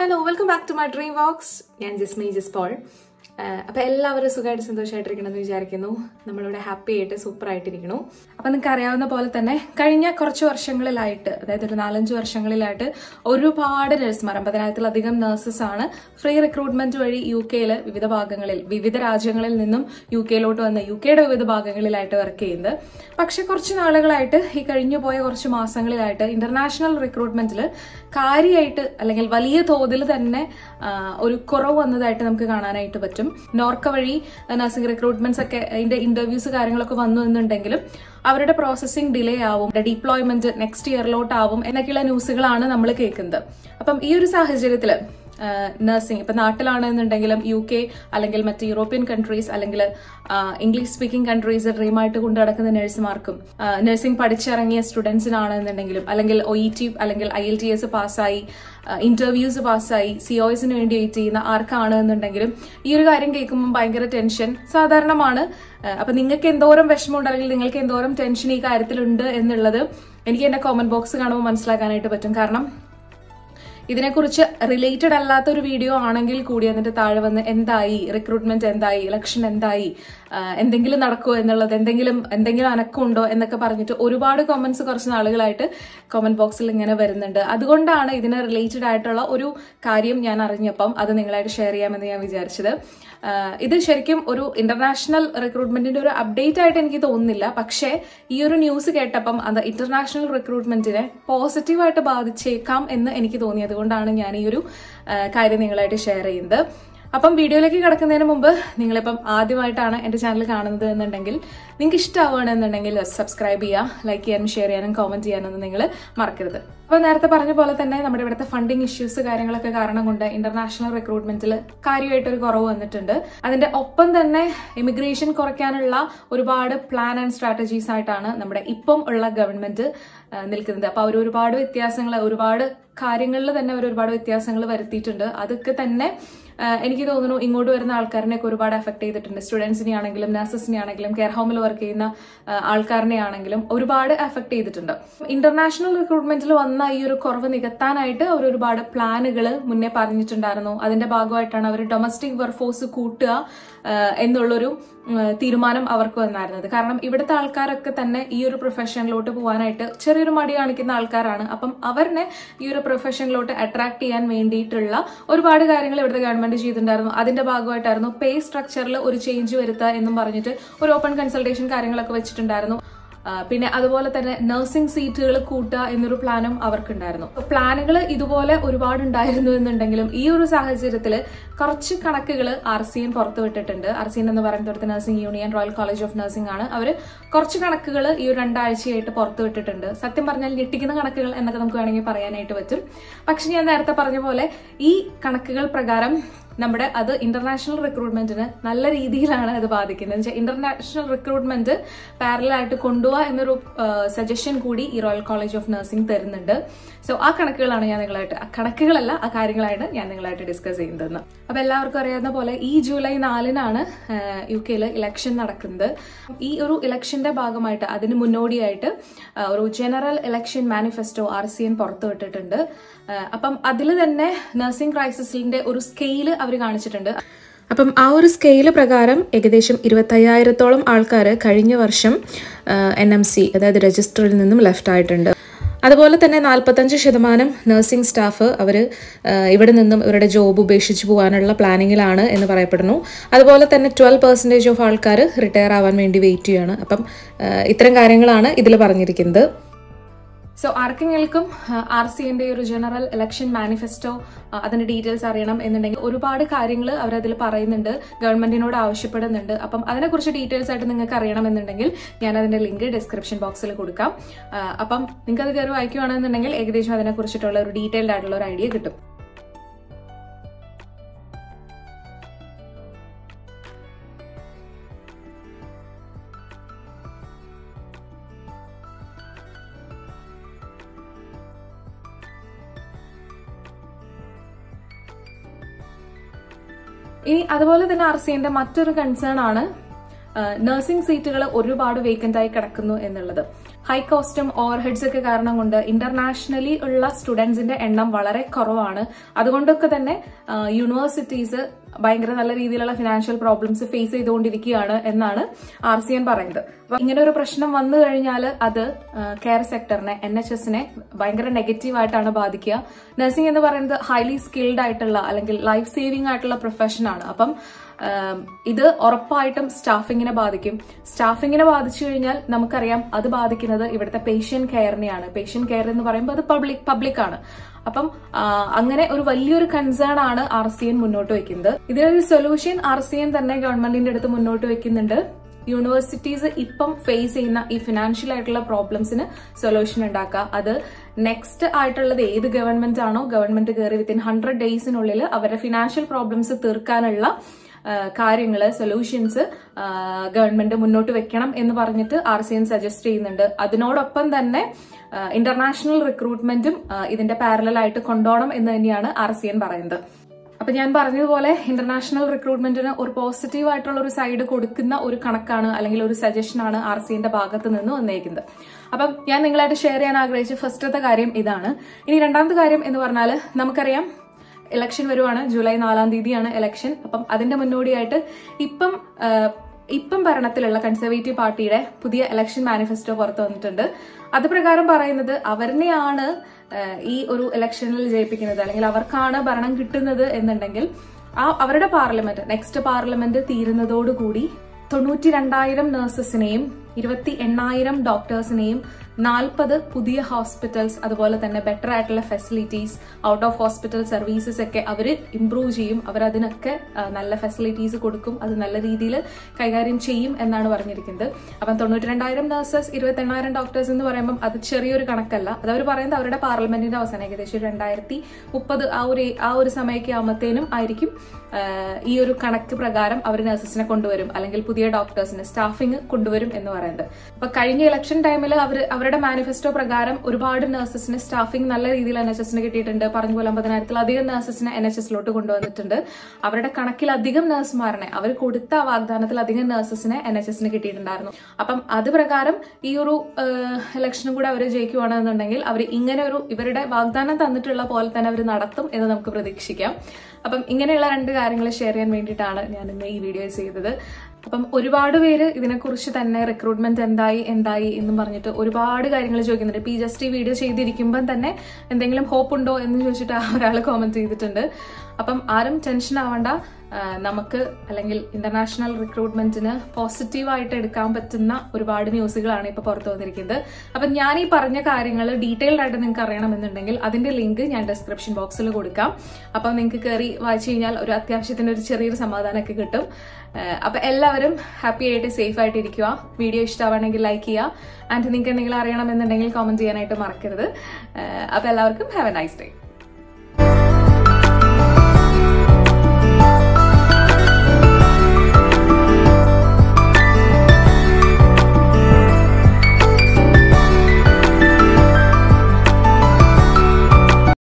hello welcome back to my dream vox ഞാൻ ജിസ്മി ജിസ് Paul അപ്പൊ എല്ലാവരും സുഖമായിട്ട് സന്തോഷമായിട്ടിരിക്കണമെന്ന് വിചാരിക്കുന്നു നമ്മളിവിടെ ഹാപ്പി ആയിട്ട് സൂപ്പർ ആയിട്ടിരിക്കണു അപ്പൊ നിങ്ങൾക്ക് അറിയാവുന്ന പോലെ തന്നെ കഴിഞ്ഞ കുറച്ച് വർഷങ്ങളിലായിട്ട് അതായത് ഒരു നാലഞ്ച് വർഷങ്ങളിലായിട്ട് ഒരുപാട് നഴ്സുമാർ അമ്പതിനായിരത്തിലധികം നഴ്സസ് ആണ് ഫ്രീ റിക്രൂട്ട്മെന്റ് വഴി യു കെയിൽ വിവിധ ഭാഗങ്ങളിൽ വിവിധ രാജ്യങ്ങളിൽ നിന്നും യു കെയിലോട്ട് വന്ന് യു കെയുടെ വിവിധ ഭാഗങ്ങളിലായിട്ട് വർക്ക് ചെയ്യുന്നത് പക്ഷെ കുറച്ച് നാളുകളായിട്ട് ഈ കഴിഞ്ഞു പോയ കുറച്ച് മാസങ്ങളിലായിട്ട് ഇന്റർനാഷണൽ റിക്രൂട്ട്മെന്റിൽ കാര്യമായിട്ട് അല്ലെങ്കിൽ വലിയ തോതിൽ തന്നെ ആ, ഒരു കുറവ് വന്നതായിട്ട് നമുക്ക് കാണാനായിട്ട് പറ്റും നോർക്ക വഴി നഴ്സിംഗ് റിക്രൂട്ട്മെന്റ്സ് ഒക്കെ അതിന്റെ ഇന്റർവ്യൂസ് കാര്യങ്ങളൊക്കെ വന്നു എന്നുണ്ടെങ്കിലും അവരുടെ പ്രോസസ്സിംഗ് ഡിലേ ആവും ഡിപ്ലോയ്മെന്റ് നെക്സ്റ്റ് ഇയറിലോട്ടാവും എന്നൊക്കെയുള്ള ന്യൂസുകളാണ് നമ്മൾ കേൾക്കുന്നത് അപ്പം ഈ ഒരു സാഹചര്യത്തിൽ നഴ്സിംഗ് ഇപ്പൊ നാട്ടിലാണെന്നുണ്ടെങ്കിലും യു കെ അല്ലെങ്കിൽ മറ്റ് യൂറോപ്യൻ കൺട്രീസ് അല്ലെങ്കിൽ ഇംഗ്ലീഷ് സ്പീക്കിംഗ് കൺട്രീസ് ഡ്രീം ആയിട്ട് കൊണ്ടു നടക്കുന്ന നഴ്സുമാർക്കും നഴ്സിംഗ് പഠിച്ചിറങ്ങിയ സ്റ്റുഡൻസിനാണെന്നുണ്ടെങ്കിലും അല്ലെങ്കിൽ ഒ ഇ ടി അല്ലെങ്കിൽ I E L T S interviews പാസ്സായി സി ഒ എസിന് വേണ്ടി വെയിറ്റ് ചെയ്യുന്ന ആർക്കാണ് എന്നുണ്ടെങ്കിലും ഈ ഒരു കാര്യം കേൾക്കുമ്പോൾ ഭയങ്കര ടെൻഷൻ സാധാരണമാണ് ആ, അപ്പൊ നിങ്ങൾക്ക് എന്തോരം വിഷമമുണ്ട് അല്ലെങ്കിൽ നിങ്ങൾക്ക് എന്തോരം ടെൻഷൻ ഈ കാര്യത്തിലുണ്ട് എന്നുള്ളത് എനിക്ക് എന്റെ കോമന്റ് ബോക്സ് കാണുമ്പോൾ മനസ്സിലാക്കാനായിട്ട് പറ്റും കാരണം ഇതിനെക്കുറിച്ച് റിലേറ്റഡ് അല്ലാത്ത ഒരു വീഡിയോ ആണെങ്കിൽ കൂടി അതിന്റെ താഴെ വന്ന് എന്തായി റിക്രൂട്ട്മെന്റ് എന്തായി ഇലക്ഷൻ എന്തായി ആ, എന്തെങ്കിലും നടക്കുമോ എന്നുള്ളത് എന്തെങ്കിലും എന്തെങ്കിലും അനക്കമുണ്ടോ എന്നൊക്കെ പറഞ്ഞിട്ട് ഒരുപാട് കോമന്റ്സ് കുറച്ച് നാളുകളായിട്ട് കോമന്റ് ബോക്സിൽ ഇങ്ങനെ വരുന്നുണ്ട് അതുകൊണ്ടാണ് ഇതിന് റിലേറ്റഡ് ആയിട്ടുള്ള ഒരു കാര്യം ഞാൻ അറിഞ്ഞപ്പം അത് നിങ്ങളായിട്ട് ഷെയർ ചെയ്യാമെന്ന് ഞാൻ വിചാരിച്ചത് ആ, ഇത് ശരിക്കും ഒരു ഇന്റർനാഷണൽ റിക്രൂട്ട്മെന്റിന്റെ ഒരു അപ്ഡേറ്റ് ആയിട്ട് എനിക്ക് തോന്നുന്നില്ല പക്ഷേ ഈ ഒരു ന്യൂസ് കേട്ടപ്പം അത് ഇന്റർനാഷണൽ റിക്രൂട്ട്മെന്റിനെ പോസിറ്റീവായിട്ട് ബാധിച്ചേക്കാം എന്ന് എനിക്ക് തോന്നി അതുകൊണ്ടാണ് ഞാൻ ഈ ഒരു ആ, കാര്യം നിങ്ങളായിട്ട് ഷെയർ ചെയ്യുന്നത് അപ്പം വീഡിയോയിലേക്ക് കിടക്കുന്നതിന് മുമ്പ് നിങ്ങളിപ്പം ആദ്യമായിട്ടാണ് എന്റെ ചാനൽ കാണുന്നത് എന്നുണ്ടെങ്കിൽ നിങ്ങൾക്ക് ഇഷ്ടമാവുകയാണെന്നുണ്ടെങ്കിൽ സബ്സ്ക്രൈബ് ചെയ്യുക ലൈക്ക് ചെയ്യാനും ഷെയർ ചെയ്യാനും കോമന്റ് ചെയ്യാനൊന്നും നിങ്ങൾ മറക്കരുത് അപ്പോൾ നേരത്തെ പറഞ്ഞ പോലെ തന്നെ നമ്മുടെ ഇവിടുത്തെ ഫണ്ടിങ് ഇഷ്യൂസ് കാര്യങ്ങളൊക്കെ കാരണം കൊണ്ട് ഇന്റർനാഷണൽ റിക്രൂട്ട്മെന്റിൽ കാര്യമായിട്ടൊരു കുറവ് വന്നിട്ടുണ്ട് അതിന്റെ ഒപ്പം തന്നെ ഇമിഗ്രേഷൻ കുറയ്ക്കാനുള്ള ഒരുപാട് പ്ലാൻ ആൻഡ് സ്ട്രാറ്റജീസ് ആയിട്ടാണ് നമ്മുടെ ഇപ്പം ഉള്ള ഗവൺമെന്റ് ആ, നിൽക്കുന്നത് അപ്പൊ അവർ ഒരുപാട് വ്യത്യാസങ്ങൾ ഒരുപാട് കാര്യങ്ങളിൽ തന്നെ അവർ ഒരുപാട് വ്യത്യാസങ്ങൾ വരുത്തിയിട്ടുണ്ട് അതൊക്കെ തന്നെ ആ, എനിക്ക് തോന്നുന്നു ഇങ്ങോട്ട് വരുന്ന ആൾക്കാരിനെയൊക്കെ ഒരുപാട് എഫക്ട് ചെയ്തിട്ടുണ്ട് സ്റ്റുഡൻസിനെ ആണെങ്കിലും നഴ്സസിനെ ആണെങ്കിലും കെയർ ഹോമിൽ വർക്ക് ചെയ്യുന്ന ആ, ആൾക്കാരിനെ ആണെങ്കിലും ഒരുപാട് എഫക്ട് ചെയ്തിട്ടുണ്ട് ഇന്റർനാഷണൽ റിക്രൂട്ട്മെന്റിൽ വന്ന ഈ ഒരു കുറവ് നികത്താനായിട്ട് അവർ ഒരുപാട് പ്ലാനുകൾ മുന്നേ പറഞ്ഞിട്ടുണ്ടായിരുന്നു അതിന്റെ ഭാഗമായിട്ടാണ് അവർ ഡൊമസ്റ്റിക് വർക്ക്ഫോഴ്സ് കൂട്ടുക ആ, എന്നുള്ളൊരു ഉം, തീരുമാനം അവർക്ക് വന്നായിരുന്നത് കാരണം ഇവിടുത്തെ ആൾക്കാരൊക്കെ തന്നെ ഈ ഒരു പ്രൊഫഷനിലോട്ട് പോകാനായിട്ട് ചെറിയൊരു മടി കാണിക്കുന്ന ആൾക്കാരാണ് അപ്പം അവരിനെ ഈ ഒരു പ്രൊഫഷനിലോട്ട് അട്രാക്ട് ചെയ്യാൻ വേണ്ടിയിട്ടുള്ള ഒരുപാട് കാര്യങ്ങൾ ഇവിടുത്തെ ഗവൺമെന്റ് ചെയ്തിട്ടുണ്ടായിരുന്നു അതിന്റെ ഭാഗമായിട്ടായിരുന്നു പേ സ്ട്രക്ചറിൽ ഒരു ചേഞ്ച് വരുത്തുക എന്നും പറഞ്ഞിട്ട് ഒരു ഓപ്പൺ കൺസൾട്ടേഷൻ കാര്യങ്ങളൊക്കെ വെച്ചിട്ടുണ്ടായിരുന്നു ആ, പിന്നെ അതുപോലെ തന്നെ നഴ്സിംഗ് സീറ്റുകൾ കൂട്ടുക എന്നൊരു പ്ലാനും അവർക്കുണ്ടായിരുന്നു പ്ലാനുകൾ ഇതുപോലെ ഒരുപാട് ഉണ്ടായിരുന്നു എന്നുണ്ടെങ്കിലും ഈ ഒരു സാഹചര്യത്തിൽ കുറച്ച് കണക്കുകൾ ആർ സി എൻ പുറത്തുവിട്ടിട്ടുണ്ട് ആർ സി എൻ എന്ന് പറയുന്നത് nursing union royal college of nursing ആണ് അവർ കുറച്ച് കണക്കുകൾ ഈ ഒരു രണ്ടാഴ്ചയായിട്ട് പുറത്തുവിട്ടിട്ടുണ്ട് സത്യം പറഞ്ഞാൽ ഞെട്ടിക്കുന്ന കണക്കുകൾ എന്നൊക്കെ നമുക്ക് വേണമെങ്കിൽ പറയാനായിട്ട് പറ്റും പക്ഷെ ഞാൻ നേരത്തെ പറഞ്ഞ പോലെ ഈ കണക്കുകൾ പ്രകാരം നമ്മുടെ അത് ഇന്റർനാഷണൽ റിക്രൂട്ട്മെന്റിന് നല്ല രീതിയിലാണ് അത് ബാധിക്കുന്നത് എന്ന് വെച്ചാൽ ഇന്റർനാഷണൽ റിക്രൂട്ട്മെന്റ് പാരലായിട്ട് കൊണ്ടുപോവുക എന്നൊരു സജഷൻ കൂടി ഈ റോയൽ കോളേജ് ഓഫ് നഴ്സിംഗ് തരുന്നുണ്ട് സോ ആ കണക്കുകളാണ് ഞാൻ നിങ്ങളായിട്ട് ആ കണക്കുകളല്ല ആ കാര്യങ്ങളാണ് ഞാൻ നിങ്ങളായിട്ട് ഡിസ്കസ് ചെയ്യുന്നത് അപ്പൊ എല്ലാവർക്കും അറിയാവുന്ന പോലെ ഈ ജൂലൈ നാലിനാണ് യു കെയിൽ ഇലക്ഷൻ നടക്കുന്നത് ഈ ഒരു ഇലക്ഷന്റെ ഭാഗമായിട്ട് അതിന് മുന്നോടിയായിട്ട് ആ, ഒരു general election manifesto R C N പുറത്തുവിട്ടിട്ടുണ്ട് ആ, അപ്പം അതിൽ തന്നെ നഴ്സിംഗ് ക്രൈസിസിന്റെ ഒരു സ്കെയില് അവർ കാണിച്ചിട്ടുണ്ട് അപ്പം ആ ഒരു സ്കെയില് പ്രകാരം ഏകദേശം ഇരുപത്തയ്യായിരത്തോളം ആൾക്കാർ കഴിഞ്ഞ വർഷം എൻ എം സി അതായത് രജിസ്റ്ററിൽ നിന്നും ലെഫ്റ്റ് ആയിട്ടുണ്ട് അതുപോലെ തന്നെ നാൽപ്പത്തഞ്ച് ശതമാനം നഴ്സിംഗ് സ്റ്റാഫ് അവർ ഇവിടെ നിന്നും ഇവരുടെ ജോബ് ഉപേക്ഷിച്ച് പോകാനുള്ള പ്ലാനിങ്ങിലാണ് എന്ന് പറയപ്പെടുന്നു അതുപോലെ തന്നെ ട്വൽവ് പെർസെൻറ്റേജ് ഓഫ് ആൾക്കാർ റിട്ടയർ ആവാൻ വേണ്ടി വെയിറ്റ് ചെയ്യുകയാണ് അപ്പം ആ, ഇത്തരം കാര്യങ്ങളാണ് ഇതിൽ പറഞ്ഞിരിക്കുന്നത് സോ ആർക്കെങ്കിലും ആർ സി എൻ്റെ ഒരു ജനറൽ ഇലക്ഷൻ മാനിഫെസ്റ്റോ അതിന്റെ ഡീറ്റെയിൽസ് അറിയണം എന്നുണ്ടെങ്കിൽ ഒരുപാട് കാര്യങ്ങൾ അവരതിൽ പറയുന്നുണ്ട് ഗവൺമെന്റിനോട് ആവശ്യപ്പെടുന്നുണ്ട് അപ്പം അതിനെക്കുറിച്ച് ഡീറ്റെയിൽസ് ആയിട്ട് നിങ്ങൾക്ക് അറിയണമെന്നുണ്ടെങ്കിൽ ഞാൻ അതിന്റെ ലിങ്ക് ഡിസ്ക്രിപ്ഷൻ ബോക്സിൽ കൊടുക്കാം ആ, അപ്പം നിങ്ങൾക്ക് അത് കയറി വായിക്കുകയാണെന്നുണ്ടെങ്കിൽ ഏകദേശം അതിനെക്കുറിച്ചിട്ടുള്ള ഒരു ഡീറ്റെയിൽഡ് ആയിട്ടുള്ള ഒരു ഐഡിയ കിട്ടും ഇനി അതുപോലെ തന്നെ ആർ സിന്റെ മറ്റൊരു കൺസേൺ ആണ് നഴ്സിംഗ് സീറ്റുകൾ ഒരുപാട് വേക്കന്റ് ആയി കിടക്കുന്നു എന്നുള്ളത് ഹൈ കോസ്റ്റും ഓവർഹെഡ്സ് ഒക്കെ കാരണം കൊണ്ട് ഇന്റർനാഷണലി ഉള്ള സ്റ്റുഡൻസിന്റെ എണ്ണം വളരെ കുറവാണ് അതുകൊണ്ടൊക്കെ തന്നെ യൂണിവേഴ്സിറ്റീസ് ഭയങ്കര നല്ല രീതിയിലുള്ള ഫിനാൻഷ്യൽ പ്രോബ്ലംസ് ഫേസ് ചെയ്തുകൊണ്ടിരിക്കുകയാണ് എന്നാണ് ആർ സി എൻ പറയുന്നത് അപ്പൊ ഇങ്ങനെ ഒരു പ്രശ്നം വന്നു കഴിഞ്ഞാൽ അത് കെയർ സെക്ടറിനെ എൻ എച്ച് എസിനെ ഭയങ്കര നെഗറ്റീവ് ആയിട്ടാണ് ബാധിക്കുക നഴ്സിംഗ് എന്ന് പറയുന്നത് ഹൈലി സ്കിൽഡ് ആയിട്ടുള്ള അല്ലെങ്കിൽ ലൈഫ് സേവിംഗ് ആയിട്ടുള്ള പ്രൊഫഷനാണ് അപ്പം ആം, ഇത് ഉറപ്പായിട്ടും സ്റ്റാഫിങ്ങിനെ ബാധിക്കും സ്റ്റാഫിങ്ങിനെ ബാധിച്ചു കഴിഞ്ഞാൽ നമുക്കറിയാം അത് ബാധിക്കുന്നത് ഇവിടുത്തെ പേഷ്യന്റ് കെയറിനെയാണ് പേഷ്യന്റ് കെയർ എന്ന് പറയുമ്പോൾ അത് പബ്ലിക് പബ്ലിക് ആണ് അപ്പം ആ, അങ്ങനെ ഒരു വലിയൊരു കൺസേൺ ആണ് ആർ സി എൻ മുന്നോട്ട് വെക്കുന്നത് ഇതിനൊരു സൊല്യൂഷൻ ആർ സി എൻ തന്നെ ഗവൺമെന്റിന്റെ അടുത്ത് മുന്നോട്ട് വെക്കുന്നുണ്ട് യൂണിവേഴ്സിറ്റീസ് ഇപ്പം ഫേസ് ചെയ്യുന്ന ഈ ഫിനാൻഷ്യൽ ആയിട്ടുള്ള പ്രോബ്ലംസിന് സൊല്യൂഷൻ ഉണ്ടാക്കുക അത് നെക്സ്റ്റ് ആയിട്ടുള്ളത് ഏത് ഗവൺമെന്റ് ആണോ ഗവൺമെന്റ് കയറി വിത്തിൻ ഹൺഡ്രഡ് ഡേയ്സിനുള്ളിൽ അവരുടെ ഫിനാൻഷ്യൽ പ്രോബ്ലംസ് തീർക്കാനുള്ള കാര്യങ്ങൾ സൊല്യൂഷൻസ് ഗവൺമെന്റ് മുന്നോട്ട് വെക്കണം എന്ന് പറഞ്ഞിട്ട് ആർ സി എൻ സജസ്റ്റ് ചെയ്യുന്നുണ്ട് അതിനോടൊപ്പം തന്നെ ഇന്റർനാഷണൽ റിക്രൂട്ട്മെന്റും ഇതിന്റെ പാരലൽ ആയിട്ട് കൊണ്ടുപോകണം എന്ന് തന്നെയാണ് ആർ സി എൻ പറയുന്നത് അപ്പൊ ഞാൻ പറഞ്ഞതുപോലെ ഇന്റർനാഷണൽ റിക്രൂട്ട്മെന്റിന് ഒരു പോസിറ്റീവ് ആയിട്ടുള്ള ഒരു സൈഡ് കൊടുക്കുന്ന ഒരു കണക്കാണ് അല്ലെങ്കിൽ ഒരു സജഷനാണ് ആർ സിന്റെ ഭാഗത്ത് നിന്ന് വന്നേക്കുന്നത് അപ്പം ഞാൻ നിങ്ങളായിട്ട് ഷെയർ ചെയ്യാൻ ആഗ്രഹിച്ച ഫസ്റ്റത്തെ കാര്യം ഇതാണ് ഇനി രണ്ടാമത്തെ കാര്യം എന്ന് പറഞ്ഞാൽ നമുക്കറിയാം ഇലക്ഷൻ വരുവാണ് ജൂലൈ നാലാം തീയതിയാണ് ഇലക്ഷൻ അപ്പം അതിന്റെ മുന്നോടിയായിട്ട് ഇപ്പം ആ, ഇപ്പം ഭരണത്തിലുള്ള കൺസർവേറ്റീവ് പാർട്ടിയുടെ പുതിയ ഇലക്ഷൻ മാനിഫെസ്റ്റോ പുറത്തു വന്നിട്ടുണ്ട് അത് പ്രകാരം പറയുന്നത് അവരിനെയാണ് ആ, ഈ ഒരു ഇലക്ഷനിൽ ജയിപ്പിക്കുന്നത് അല്ലെങ്കിൽ അവർക്കാണ് ഭരണം കിട്ടുന്നത് എന്നുണ്ടെങ്കിൽ ആ അവരുടെ പാർലമെന്റ് നെക്സ്റ്റ് പാർലമെന്റ് തീരുന്നതോടുകൂടി തൊണ്ണൂറ്റി രണ്ടായിരം നഴ്സസിനെയും ഇരുപത്തി എണ്ണായിരം ഡോക്ടേഴ്സിനെയും നാൽപ്പത് പുതിയ ഹോസ്പിറ്റൽസ് അതുപോലെ തന്നെ ബെറ്റർ ആയിട്ടുള്ള facilities out of hospital services ഒക്കെ അവർ ഇംപ്രൂവ് ചെയ്യും അവർ അതിനൊക്കെ ആ, നല്ല ഫെസിലിറ്റീസ് കൊടുക്കും അത് നല്ല രീതിയിൽ കൈകാര്യം ചെയ്യും എന്നാണ് പറഞ്ഞിരിക്കുന്നത് അപ്പം തൊണ്ണൂറ്റി രണ്ടായിരം നഴ്സസ് ഇരുപത്തി എണ്ണായിരം ഡോക്ടേഴ്സ് എന്ന് പറയുമ്പോൾ അത് ചെറിയൊരു കണക്കല്ല അത് അവർ പറയുന്നത് അവരുടെ പാർലമെന്റിന്റെ അവസാനം ഏകദേശം രണ്ടായിരത്തി മുപ്പത് ആ ഒരു ആ ഒരു സമയമൊക്കെ ആകുമ്പോഴത്തേനും ആയിരിക്കും ആ, ഈ ഒരു കണക്ക് പ്രകാരം അവർ നഴ്സസിനെ കൊണ്ടുവരും അല്ലെങ്കിൽ പുതിയ ഡോക്ടേഴ്സിന് സ്റ്റാഫിംഗ് കൊണ്ടുവരും എന്ന് പറയുന്നത് അപ്പൊ കഴിഞ്ഞ ഇലക്ഷൻ ടൈമിൽ അവർ അവരുടെ മാനിഫെസ്റ്റോ പ്രകാരം ഒരുപാട് നഴ്സസിന് സ്റ്റാഫിംഗ് നല്ല രീതിയിൽ എൻ എച്ച് എസിന് കിട്ടിയിട്ടുണ്ട് പറഞ്ഞ പോലെ അമ്പതിനായിരത്തിലധികം നഴ്സസിനെ എൻ എച്ച് എസിലോട്ട് കൊണ്ടുവന്നിട്ടുണ്ട് അവരുടെ കണക്കിലധികം നഴ്സുമാരനെ അവർ കൊടുത്ത ആ വാഗ്ദാനത്തിലധികം നഴ്സസിനെ എൻ എച്ച് എസിന് കിട്ടിയിട്ടുണ്ടായിരുന്നു അപ്പം അത് പ്രകാരം ഈ ഒരു ഇലക്ഷനും കൂടെ അവർ ജയിക്കുവാണെന്നുണ്ടെങ്കിൽ അവർ ഇങ്ങനെ ഒരു ഇവരുടെ വാഗ്ദാനം തന്നിട്ടുള്ള പോലെ തന്നെ അവർ നടത്തും എന്ന് നമുക്ക് പ്രതീക്ഷിക്കാം അപ്പം ഇങ്ങനെയുള്ള രണ്ട് കാര്യങ്ങൾ ഷെയർ ചെയ്യാൻ വേണ്ടിയിട്ടാണ് ഞാൻ ഇന്ന് ഈ വീഡിയോ ചെയ്തത് അപ്പം ഒരുപാട് പേര് ഇതിനെക്കുറിച്ച് തന്നെ റിക്രൂട്ട്മെന്റ് എന്തായി എന്തായി എന്നും പറഞ്ഞിട്ട് ഒരുപാട് കാര്യങ്ങൾ ചോദിക്കുന്നുണ്ട് പി ജസ്റ്റ് ഈ വീഡിയോ ചെയ്തിരിക്കുമ്പം തന്നെ എന്തെങ്കിലും ഹോപ്പ് ഉണ്ടോ എന്ന് ചോദിച്ചിട്ട് ഒരാൾ കോമന്റ് ചെയ്തിട്ടുണ്ട് അപ്പം ആരും ടെൻഷൻ ആവണ്ട ആ, നമുക്ക് അല്ലെങ്കിൽ ഇന്റർനാഷണൽ റിക്രൂട്ട്മെന്റിന് പോസിറ്റീവായിട്ട് എടുക്കാൻ പറ്റുന്ന ഒരുപാട് ന്യൂസുകളാണ് ഇപ്പൊ പുറത്തു വന്നിരിക്കുന്നത് അപ്പം ഞാൻ ഈ പറഞ്ഞ കാര്യങ്ങൾ ഡീറ്റെയിൽഡ് ആയിട്ട് നിങ്ങൾക്ക് അറിയണമെന്നുണ്ടെങ്കിൽ അതിന്റെ ലിങ്ക് ഞാൻ ഡിസ്ക്രിപ്ഷൻ ബോക്സിൽ കൊടുക്കാം അപ്പം നിങ്ങൾക്ക് കയറി വായിച്ചു കഴിഞ്ഞാൽ ഒരു അത്യാവശ്യത്തിന് ഒരു ചെറിയൊരു സമാധാനമൊക്കെ കിട്ടും ആ, അപ്പൊ എല്ലാവരും ഹാപ്പി ആയിട്ട് സേഫ് ആയിട്ട് ഇരിക്കുക വീഡിയോ ഇഷ്ടമാണെങ്കിൽ ലൈക്ക് ചെയ്യുക ആൻഡ് നിങ്ങൾക്ക് എന്തെങ്കിലും അറിയണമെന്നുണ്ടെങ്കിൽ കോമന്റ് ചെയ്യാനായിട്ട് മറക്കരുത് ആ, അപ്പൊ എല്ലാവർക്കും ഹാവ് എ നൈസ് ഡേ